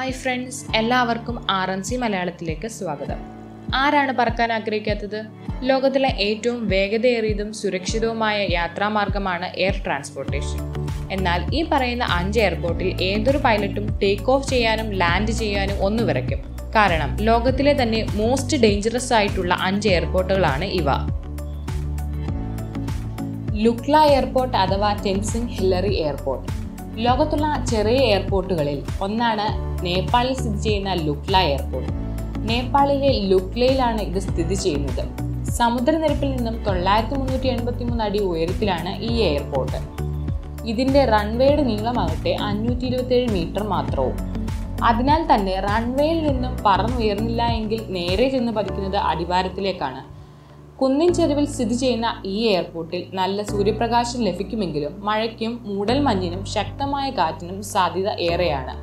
hi friends എല്ലാവർക്കും R N C മലയാളത്തിലേക്ക് സ്വാഗതം ആരാണ് പറക്കാൻ ആഗ്രഹിക്കാത്തത് ലോകത്തിലെ ഏറ്റവും വേഗതയേറിയതും സുരക്ഷിതവുമായ യാത്രാമാർഗമാണ് എയർ ട്രാൻസ്പോർട്ടേഷൻ എന്നാൽ ഈ പറയുന്ന അഞ്ച് എയർപോർട്ടിൽ ഏതൊരു പൈലറ്റും ടേക്ക് ഓഫ് ചെയ്യാനും ലാൻഡ് ചെയ്യാനും ഒന്ന് വിറയ്ക്കും കാരണം ലോകത്തിലെ തന്നെ മോസ്റ്റ് ഡേഞ്ചറസ് ആയിട്ടുള്ള അഞ്ച് എയർപോർട്ടുകളാണ് ഇവ ലുക്ല എയർപോർട്ട് അഥവാ ടെൻസിംഗ് ഹില്ലറി എയർപോർട്ട് ലോകത്തുള്ള ചെറിയ എയർപോർട്ടുകളിൽ ഒന്നാണ് നേപ്പാളിൽ സ്ഥിതി ചെയ്യുന്ന ലുക്ല എയർപോർട്ട് നേപ്പാളിലെ ലുക്ലയിലാണ് ഇത് സ്ഥിതി ചെയ്യുന്നത് സമുദ്രനിരപ്പിൽ നിന്നും തൊള്ളായിരത്തി മുന്നൂറ്റി എൺപത്തി മൂന്ന് അടി ഉയരത്തിലാണ് ഈ എയർപോർട്ട് ഇതിന്റെ റൺവേയുടെ നീളമാകട്ടെ അഞ്ഞൂറ്റി ഇരുപത്തിയേഴ് മീറ്റർ മാത്രവും അതിനാൽ തന്നെ റൺവേയിൽ നിന്നും പറന്നുയർന്നില്ല എങ്കിൽ നേരെ ചെന്ന് പതിക്കുന്നത് അടിവാരത്തിലേക്കാണ് കുന്നിൻ ചെരുവിൽ സ്ഥിതി ചെയ്യുന്ന ഈ എയർപോർട്ടിൽ നല്ല സൂര്യപ്രകാശം ലഭിക്കുമെങ്കിലും മഴയ്ക്കും മൂടൽമഞ്ഞിനും ശക്തമായ കാറ്റിനും സാധ്യത ഏറെയാണ്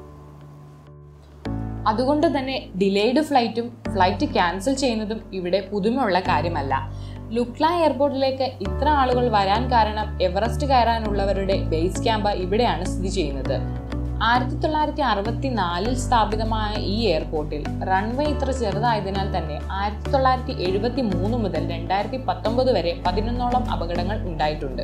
അതുകൊണ്ട് തന്നെ ഡിലേഡ് ഫ്ലൈറ്റും ഫ്ലൈറ്റ് ക്യാൻസൽ ചെയ്യുന്നതും ഇവിടെ പുതുമയുള്ള കാര്യമല്ല ലുക്ല എയർപോർട്ടിലേക്ക് ഇത്ര ആളുകൾ വരാൻ കാരണം എവറസ്റ്റ് കയറാനുള്ളവരുടെ ബേസ് ക്യാമ്പ് ഇവിടെയാണ് സ്ഥിതി ചെയ്യുന്നത് ആയിരത്തി തൊള്ളായിരത്തി അറുപത്തി നാലിൽ സ്ഥാപിതമായ ഈ എയർപോർട്ടിൽ റൺവേ ഇത്ര ചെറുതായതിനാൽ തന്നെ ആയിരത്തി തൊള്ളായിരത്തി എഴുപത്തി മൂന്ന് മുതൽ രണ്ടായിരത്തി പത്തൊമ്പത് വരെ പതിനൊന്നോളം അപകടങ്ങൾ ഉണ്ടായിട്ടുണ്ട്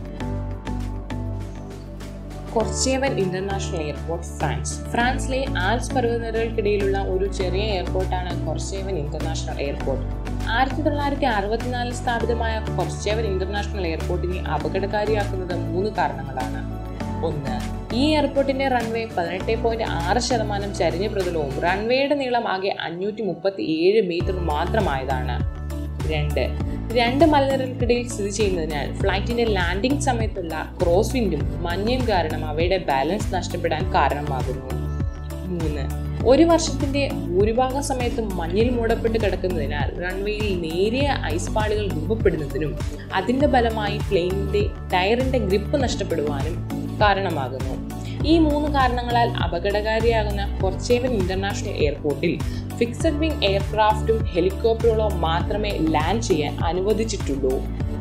കൊർച്ചേവൻ ഇന്റർനാഷണൽ എയർപോർട്ട് ഫ്രാൻസ് ഫ്രാൻസിലെ ആൽസ് പർവ്വതനിരകൾക്കിടയിലുള്ള ഒരു ചെറിയ എയർപോർട്ടാണ് കൊർച്ചേവൻ ഇന്റർനാഷണൽ എയർപോർട്ട് ആയിരത്തി തൊള്ളായിരത്തി അറുപത്തിനാലിൽ സ്ഥാപിതമായ കൊർച്ചേവൻ ഇന്റർനാഷണൽ എയർപോർട്ടിനെ അപകടകാരിയാക്കുന്നത് മൂന്ന് കാരണങ്ങളാണ് ഒന്ന് ഈ എയർപോർട്ടിന്റെ റൺവേ പതിനെട്ട് പോയിന്റ് ആറ് ശതമാനം ചരിഞ്ഞ പ്രതലവും റൺവേയുടെ നീളം ആകെ അഞ്ഞൂറ്റി മുപ്പത്തി ഏഴ് മീറ്റർ മാത്രമായതാണ് രണ്ട് രണ്ട് മലനിരകൾക്കിടയിൽ സ്ഥിതി ചെയ്യുന്നതിനാൽ ഫ്ലൈറ്റിന്റെ ലാൻഡിംഗ് സമയത്തുള്ള ക്രോസ് വിൻഡും മഞ്ഞയും കാരണം അവയുടെ ബാലൻസ് നഷ്ടപ്പെടാൻ കാരണമാകുന്നു മൂന്ന് ഒരു വർഷത്തിന്റെ ഭൂരിഭാഗം സമയത്തും മഞ്ഞിൽ മൂടപ്പെട്ട് കിടക്കുന്നതിനാൽ റൺവേയിൽ നേരിയ ഐസ് പാളികൾ രൂപപ്പെടുന്നതിനും അതിന്റെ ഫലമായി പ്ലെയിനിന്റെ ടയറിന്റെ ഗ്രിപ്പ് നഷ്ടപ്പെടുവാനും കാരണമാകുന്നു ഈ മൂന്ന് കാരണങ്ങളാൽ അപകടകാരിയാകുന്ന കൊർച്ചേവൻ ഇന്റർനാഷണൽ എയർപോർട്ടിൽ ഫിക്സഡ് വിംഗ് എയർക്രാഫ്റ്റും ഹെലികോപ്റ്ററുകളോ മാത്രമേ ലാൻഡ് ചെയ്യാൻ അനുവദിച്ചിട്ടുള്ളൂ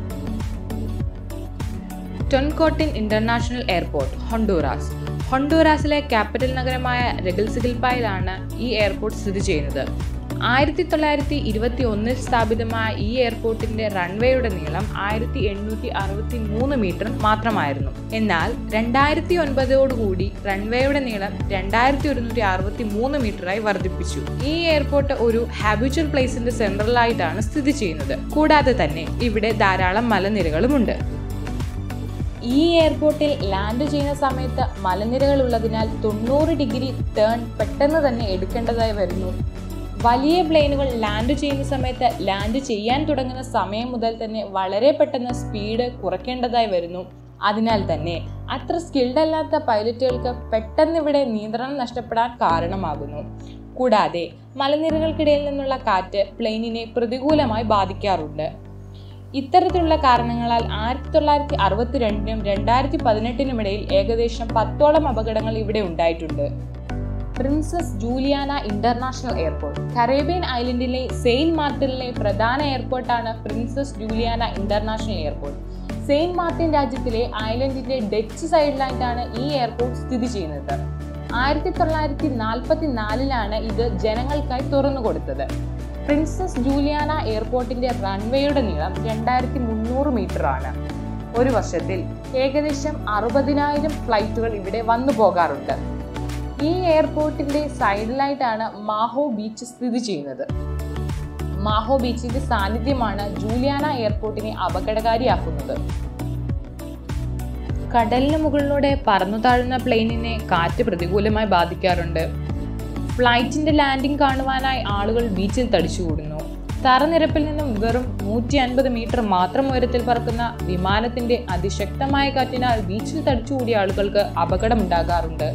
ടൊൻകോട്ടിൻ ഇന്റർനാഷണൽ എയർപോർട്ട് ഹൊണ്ടൂറാസ് ഹൊണ്ടൂറാസിലെ ക്യാപിറ്റൽ നഗരമായ രഗൽസിഗിൽപായിലാണ് ഈ എയർപോർട്ട് സ്ഥിതി ചെയ്യുന്നത് ആയിരത്തി തൊള്ളായിരത്തി ഇരുപത്തി ഒന്നിൽ സ്ഥാപിതമായ ഈ എയർപോർട്ടിന്റെ റൺവേയുടെ നീളം ആയിരത്തി എണ്ണൂറ്റി അറുപത്തി മൂന്ന് മീറ്റർ മാത്രമായിരുന്നു എന്നാൽ രണ്ടായിരത്തി ഒൻപതോടുകൂടി റൺവേയുടെ നീളം രണ്ടായിരത്തി ഒരുന്നൂറ്റി അറുപത്തി മൂന്ന് മീറ്ററായി വർദ്ധിപ്പിച്ചു ഈ എയർപോർട്ട് ഒരു ഹാബിച്വൽ പ്ലേസിന്റെ സെൻട്രലായിട്ടാണ് സ്ഥിതി ചെയ്യുന്നത് കൂടാതെ തന്നെ ഇവിടെ ധാരാളം മലനിരകളുമുണ്ട് ഈ എയർപോർട്ടിൽ ലാൻഡ് ചെയ്യുന്ന സമയത്ത് മലനിരകൾ ഉള്ളതിനാൽ തൊണ്ണൂറ് ഡിഗ്രി ടേൺ പെട്ടെന്ന് തന്നെ എടുക്കേണ്ടതായി വരുന്നു വലിയ പ്ലെയിനുകൾ ലാൻഡ് ചെയ്യുന്ന സമയത്ത് ലാൻഡ് ചെയ്യാൻ തുടങ്ങുന്ന സമയം മുതൽ തന്നെ വളരെ പെട്ടെന്ന് സ്പീഡ് കുറയ്ക്കേണ്ടതായി വരുന്നു അതിനാൽ തന്നെ അത്ര സ്കിൽഡ് അല്ലാത്ത പൈലറ്റുകൾക്ക് പെട്ടെന്ന് ഇവിടെ നിയന്ത്രണം നഷ്ടപ്പെടാൻ കാരണമാകുന്നു കൂടാതെ മലനിരകൾക്കിടയിൽ നിന്നുള്ള കാറ്റ് പ്ലെയിനിനെ പ്രതികൂലമായി ബാധിക്കാറുണ്ട് ഇത്തരത്തിലുള്ള കാരണങ്ങളാൽ ആയിരത്തി തൊള്ളായിരത്തി അറുപത്തിരണ്ടിനും രണ്ടായിരത്തി പതിനെട്ടിനും ഇടയിൽ ഏകദേശം പത്തോളം അപകടങ്ങൾ ഇവിടെ ഉണ്ടായിട്ടുണ്ട് Princess Juliana international airport Caribbean ഐലൻഡിലെ സെയിന്റ് മാർട്ടിനിലെ പ്രധാന എയർപോർട്ടാണ് Princess Juliana international airport Saint Martin രാജ്യത്തിലെ ഐലൻഡിന്റെ ഡച്ച് സൈഡിലായിട്ടാണ് ഈ എയർപോർട്ട് സ്ഥിതി ചെയ്യുന്നത് ആയിരത്തി തൊള്ളായിരത്തി നാൽപ്പത്തി നാലിലാണ് ഇത് ജനങ്ങൾക്കായി തുറന്നു കൊടുത്തത് പ്രിൻസസ് ജൂലിയാന എയർപോർട്ടിന്റെ റൺവേയുടെ നീളം രണ്ടായിരത്തി മുന്നൂറ് മീറ്റർ ആണ് ഒരു വർഷത്തിൽ ഏകദേശം അറുപതിനായിരം ഫ്ലൈറ്റുകൾ ഇവിടെ വന്നു പോകാറുണ്ട് ഈ എയർപോർട്ടിന്റെ സൈഡിലായിട്ടാണ് മാഹോ ബീച്ച് സ്ഥിതി ചെയ്യുന്നത് മാഹോ ബീച്ചിന്റെ സാന്നിധ്യമാണ് ജൂലിയാന എയർപോർട്ടിനെ അപകടകാരിയാക്കുന്നത് കടലിന് മുകളിലൂടെ പറന്നു താഴുന്ന പ്ലെയിനിനെ കാറ്റ് പ്രതികൂലമായി ബാധിക്കാറുണ്ട് ഫ്ലൈറ്റിന്റെ ലാൻഡിംഗ് കാണുവാനായി ആളുകൾ ബീച്ചിൽ തടിച്ചുകൂടുന്നു തറനിരപ്പിൽ നിന്നും വെറും നൂറ്റി അൻപത് മീറ്റർ മാത്രം ഉയരത്തിൽ പറക്കുന്ന വിമാനത്തിന്റെ അതിശക്തമായ കാറ്റിനാൽ ബീച്ചിൽ തടിച്ചുകൂടിയ ആളുകൾക്ക് അപകടമുണ്ടാകാറുണ്ട്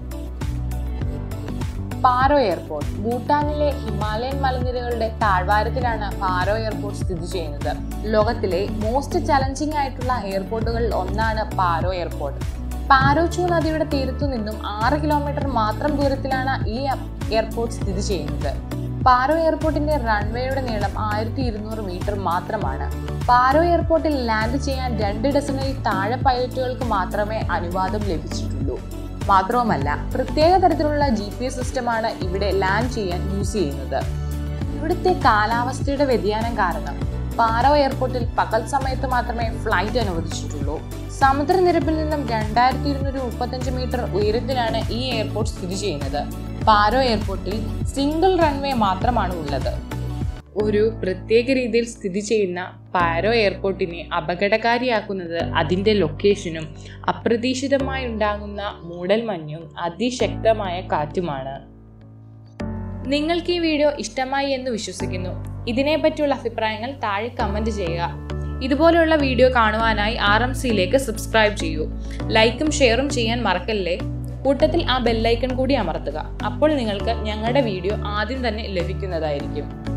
പാരോ എയർപോർട്ട് ഭൂട്ടാനിലെ ഹിമാലയൻ മലനിരകളുടെ താഴ്വാരത്തിലാണ് പാരോ എയർപോർട്ട് സ്ഥിതി ചെയ്യുന്നത് ലോകത്തിലെ മോസ്റ്റ് ചലഞ്ചിങ് ആയിട്ടുള്ള എയർപോർട്ടുകളിൽ ഒന്നാണ് പാരോ എയർപോർട്ട് പാരോച്ചു നദിയുടെ തീരത്തു നിന്നും ആറ് കിലോമീറ്റർ മാത്രം ദൂരത്തിലാണ് ഈ എയർപോർട്ട് സ്ഥിതി ചെയ്യുന്നത് പാരോ എയർപോർട്ടിന്റെ റൺവേയുടെ നീളം ആയിരത്തി ഇരുന്നൂറ് മീറ്റർ മാത്രമാണ് പാരോ എയർപോർട്ടിൽ ലാൻഡ് ചെയ്യാൻ രണ്ട് ഡസനിൽ താഴെ പൈലറ്റുകൾക്ക് മാത്രമേ അനുവാദം ലഭിച്ചിട്ടുള്ളൂ മാത്രവുമല്ല പ്രത്യേക തരത്തിലുള്ള ജി പി എസ് സിസ്റ്റമാണ് ഇവിടെ ലാൻഡ് ചെയ്യാൻ യൂസ് ചെയ്യുന്നത് ഇവിടുത്തെ കാലാവസ്ഥയുടെ വ്യതിയാനം കാരണം പാരോ എയർപോർട്ടിൽ പകൽ സമയത്ത് മാത്രമേ ഫ്ലൈറ്റ് അനുവദിച്ചിട്ടുള്ളൂ സമുദ്രനിരപ്പിൽ നിന്നും രണ്ടായിരത്തി ഇരുന്നൂറ്റി മുപ്പത്തഞ്ച് മീറ്റർ ഉയരത്തിലാണ് ഈ എയർപോർട്ട് സ്ഥിതി ചെയ്യുന്നത് പാരോ എയർപോർട്ടിൽ സിംഗിൾ റൺവേ മാത്രമാണ് ഉള്ളത് ഒരു പ്രത്യേക രീതിയിൽ സ്ഥിതി ചെയ്യുന്ന പാരോ എയർപോർട്ടിനെ അപകടകാരിയാക്കുന്നത് അതിൻ്റെ ലൊക്കേഷനും അപ്രതീക്ഷിതമായി ഉണ്ടാകുന്ന മൂടൽമഞ്ഞും അതിശക്തമായ കാറ്റുമാണ് നിങ്ങൾക്ക് ഈ വീഡിയോ ഇഷ്ടമായി എന്ന് വിശ്വസിക്കുന്നു ഇതിനെപ്പറ്റിയുള്ള അഭിപ്രായങ്ങൾ താഴെ കമൻറ്റ് ചെയ്യുക ഇതുപോലെയുള്ള വീഡിയോ കാണുവാനായി ആർ എം സിയിലേക്ക് സബ്സ്ക്രൈബ് ചെയ്യൂ ലൈക്കും ഷെയറും ചെയ്യാൻ മറക്കല്ലേ കൂട്ടത്തിൽ ആ ബെല്ലൈക്കൺ കൂടി അമർത്തുക അപ്പോൾ നിങ്ങൾക്ക് ഞങ്ങളുടെ വീഡിയോ ആദ്യം തന്നെ ലഭിക്കുന്നതായിരിക്കും